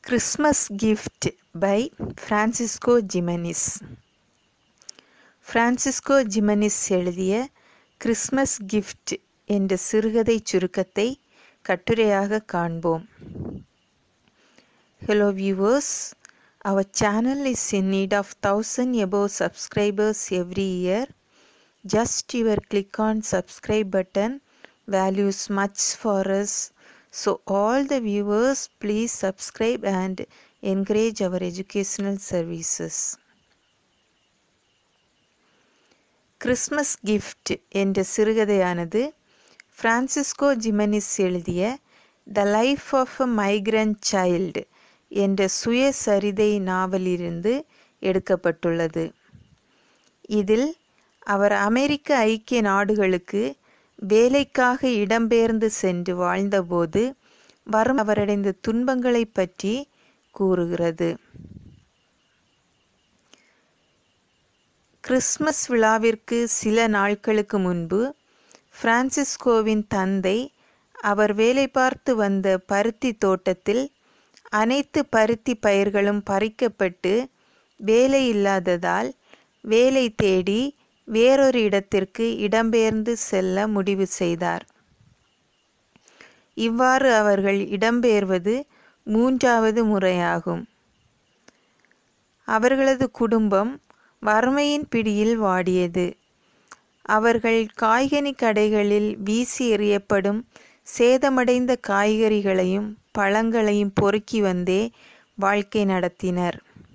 Christmas gift by Francisco Jimenez Francisco Jimenez எழுதிய Christmas gift என்ற சிறுகதை சுருக்கத்தை கட்டுரையாக காண்போம் hello viewers our channel is in need of 1000 above subscribers every year just your click on subscribe button values much for us so all the viewers please subscribe and encourage our educational services Christmas gift என்ற சிறுகதையானது Francisco Jimenez எழுதிய the life of a migrant child என்ற சுயசரிதை நாவலிலிருந்து எடுக்கப்பட்டுள்ளது இதில் அவர் அமெரிக்க ஐக்கிய நாடுகளுக்கு வேலைக்காக இடம்பெயர்ந்து சென்று வாழ்ந்தபோது வரும் அவரடைந்த துன்பங்களை பற்றி கூறுகிறது கிறிஸ்மஸ் விழாவிற்கு சில நாட்களுக்கு முன்பு பிரான்சிஸ்கோவின் தந்தை அவர் வேலை பார்த்து வந்த பருத்தி தோட்டத்தில் அனைத்து பருத்தி பயிர்களும் பறிக்கப்பட்டு வேலை இல்லாததால் வேலை தேடி வேறொரு இடத்திற்கு இடம்பெயர்ந்து செல்ல முடிவு செய்தார் இவ்வாறு அவர்கள் இடம்பெயர்வது மூன்றாவது முறையாகும் அவர்களது குடும்பம் வறுமையின் பிடியில் வாடியது அவர்கள் காய்கனி கடைகளில் வீசி எறியப்படும் சேதமடைந்த காய்கறிகளையும் பழங்களையும் பொறுக்கி வந்தே வாழ்க்கை நடத்தினர்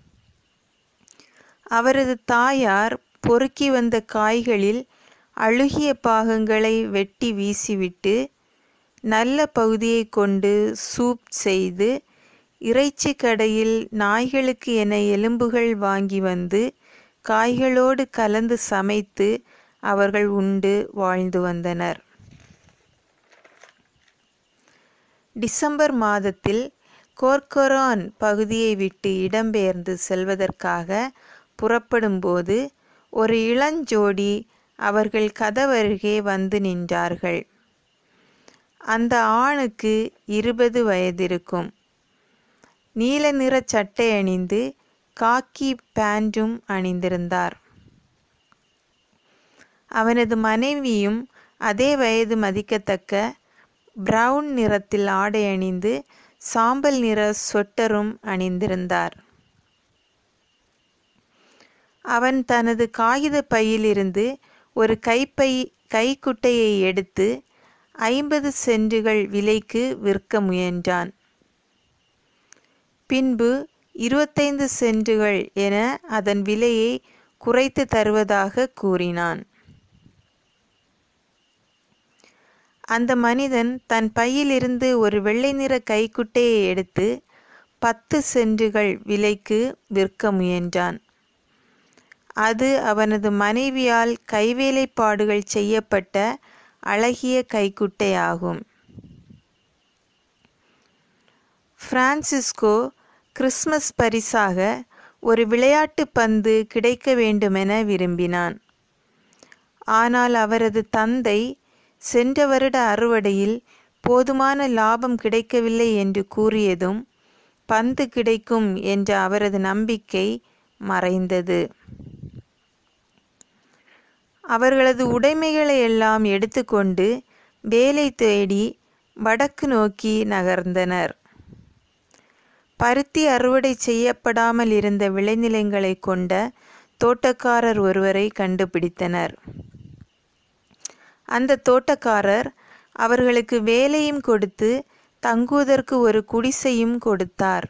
அவரது தாயார் பொறுக்கி வந்த காய்களில் அழுகிய பாகங்களை வெட்டி வீசிவிட்டு நல்ல பகுதியை கொண்டு சூப் செய்து இறைச்சி கடையில் நாய்களுக்கு என எலும்புகள் வாங்கி வந்து காய்களோடு கலந்து சமைத்து அவர்கள் உண்டு வாழ்ந்து வந்தனர் டிசம்பர் மாதத்தில் கோர்கொரான் பகுதியை விட்டு இடம்பெயர்ந்து செல்வதற்காக புறப்படும்போது ஒரு இளஞ்சோடி அவர்கள் கதவருகே வந்து நின்றார்கள் அந்த ஆணுக்கு இருபது வயதிருக்கும் நீல நிற சட்டை அணிந்து காக்கி பேண்டும் அணிந்திருந்தார் அவனது மனைவியும் அதே வயது மதிக்கத்தக்க பிரவுன் நிறத்தில் ஆடை அணிந்து சாம்பல் நிற சொட்டரும் அணிந்திருந்தார் அவன் தனது காகித பையிலிருந்து ஒரு கைப்பை கைக்குட்டையை எடுத்து ஐம்பது சென்டுகள் விலைக்கு விற்க முயன்றான் பின்பு இருபத்தைந்து சென்டுகள் என அதன் விலையை குறைத்து தருவதாக கூறினான் அந்த மனிதன் தன் பையிலிருந்து ஒரு வெள்ளை நிற கைக்குட்டையை எடுத்து பத்து சென்டுகள் விலைக்கு விற்க முயன்றான் அது அவனது மனைவியால் கைவேலைப்பாடுகள் செய்யப்பட்ட அழகிய கைக்குட்டையாகும் பிரான்சிஸ்கோ கிறிஸ்மஸ் பரிசாக ஒரு விளையாட்டு பந்து கிடைக்க வேண்டுமென விரும்பினான் ஆனால் அவரது தந்தை சென்ற வருட அறுவடையில் போதுமான லாபம் கிடைக்கவில்லை என்று கூறியதும் பந்து கிடைக்கும் என்ற அவரது நம்பிக்கை மறைந்தது அவர்களது உடைமைகளை எல்லாம் எடுத்துக்கொண்டு வேலை தேடி வடக்கு நோக்கி நகர்ந்தனர் பருத்தி அறுவடை செய்யப்படாமல் இருந்த விளைநிலங்களை கொண்ட தோட்டக்காரர் ஒருவரை கண்டுபிடித்தனர் அந்த தோட்டக்காரர் அவர்களுக்கு வேலையும் கொடுத்து தங்குவதற்கு ஒரு குடிசையும் கொடுத்தார்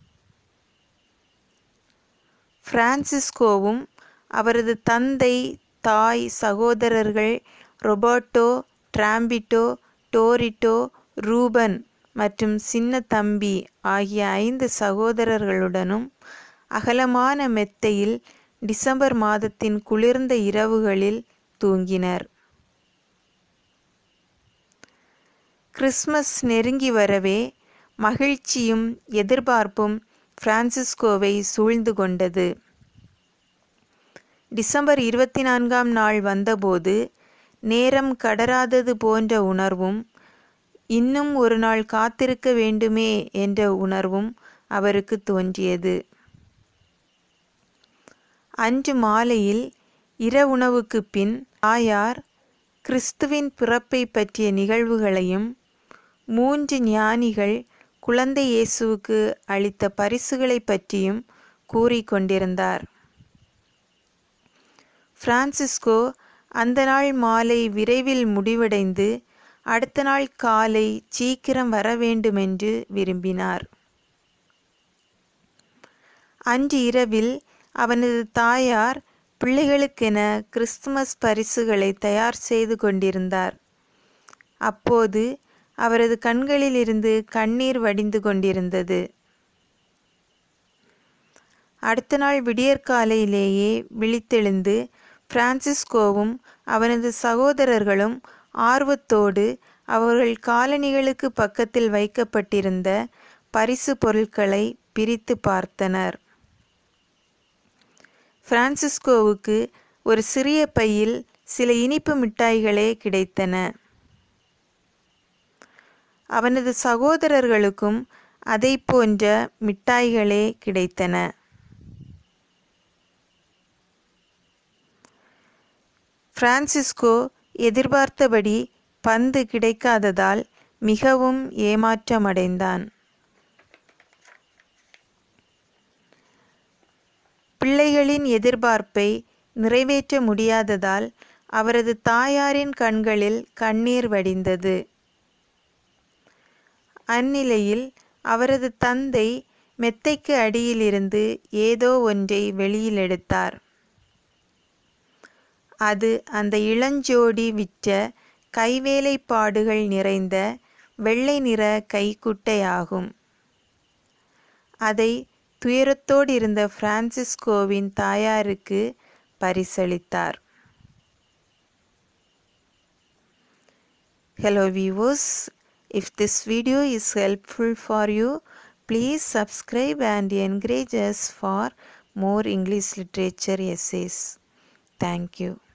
பிரான்சிஸ்கோவும் அவரது தந்தை தாய் சகோதரர்கள் ரொபர்ட்டோ டிராம்பிட்டோ டோரிட்டோ ரூபன் மற்றும் சின்ன தம்பி ஆகிய ஐந்து சகோதரர்களுடனும் அகலமான மெத்தையில் டிசம்பர் மாதத்தின் குளிர்ந்த இரவுகளில் தூங்கினர் கிறிஸ்மஸ் நெருங்கி வரவே மகிழ்ச்சியும் எதிர்பார்ப்பும் பிரான்சிஸ்கோவை சூழ்ந்து கொண்டது டிசம்பர் இருபத்தி நான்காம் நாள் வந்தபோது நேரம் கடராதது போன்ற உணர்வும் இன்னும் ஒரு நாள் காத்திருக்க வேண்டுமே என்ற உணர்வும் அவருக்கு தோன்றியது அன்று மாலையில் இரவுணவுக்கு பின் தாயார் கிறிஸ்துவின் பிறப்பை பற்றிய நிகழ்வுகளையும் மூன்று ஞானிகள் குழந்தை இயேசுவுக்கு அளித்த பரிசுகளை பற்றியும் கூறிக்கொண்டிருந்தார் பிரான்சிஸ்கோ அந்த நாள் மாலை விரைவில் முடிவடைந்து அடுத்த நாள் காலை சீக்கிரம் வர வேண்டுமென்று விரும்பினார் அன்று இரவில் அவனது தாயார் பிள்ளைகளுக்கென கிறிஸ்துமஸ் பரிசுகளை தயார் செய்து கொண்டிருந்தார் அப்போது அவரது கண்களிலிருந்து கண்ணீர் வடிந்து கொண்டிருந்தது அடுத்த நாள் விடியற்காலையிலேயே விழித்தெழுந்து பிரான்சிஸ்கோவும் அவனது சகோதரர்களும் ஆர்வத்தோடு அவர்கள் காலணிகளுக்கு பக்கத்தில் வைக்கப்பட்டிருந்த பரிசு பொருட்களை பிரித்து பார்த்தனர் பிரான்சிஸ்கோவுக்கு ஒரு சிறிய பையில் சில இனிப்பு மிட்டாய்களே கிடைத்தன அவனது சகோதரர்களுக்கும் அதை போன்ற மிட்டாய்களே கிடைத்தன பிரான்சிஸ்கோ எதிர்பார்த்தபடி பந்து கிடைக்காததால் மிகவும் ஏமாற்றமடைந்தான் பிள்ளைகளின் எதிர்பார்ப்பை நிறைவேற்ற முடியாததால் அவரது தாயாரின் கண்களில் கண்ணீர் வடிந்தது அந்நிலையில் அவரது தந்தை மெத்தைக்கு அடியிலிருந்து ஏதோ ஒன்றை வெளியில் எடுத்தார் அது அந்த இளஞ்சோடி விற்ற கைவேலைப்பாடுகள் நிறைந்த வெள்ளை நிற கைக்குட்டையாகும் அதை துயரத்தோடு இருந்த பிரான்சிஸ்கோவின் தாயாருக்கு பரிசளித்தார் Hello viewers, if this video is helpful for you, please subscribe and encourage us for more English literature essays. Thank you.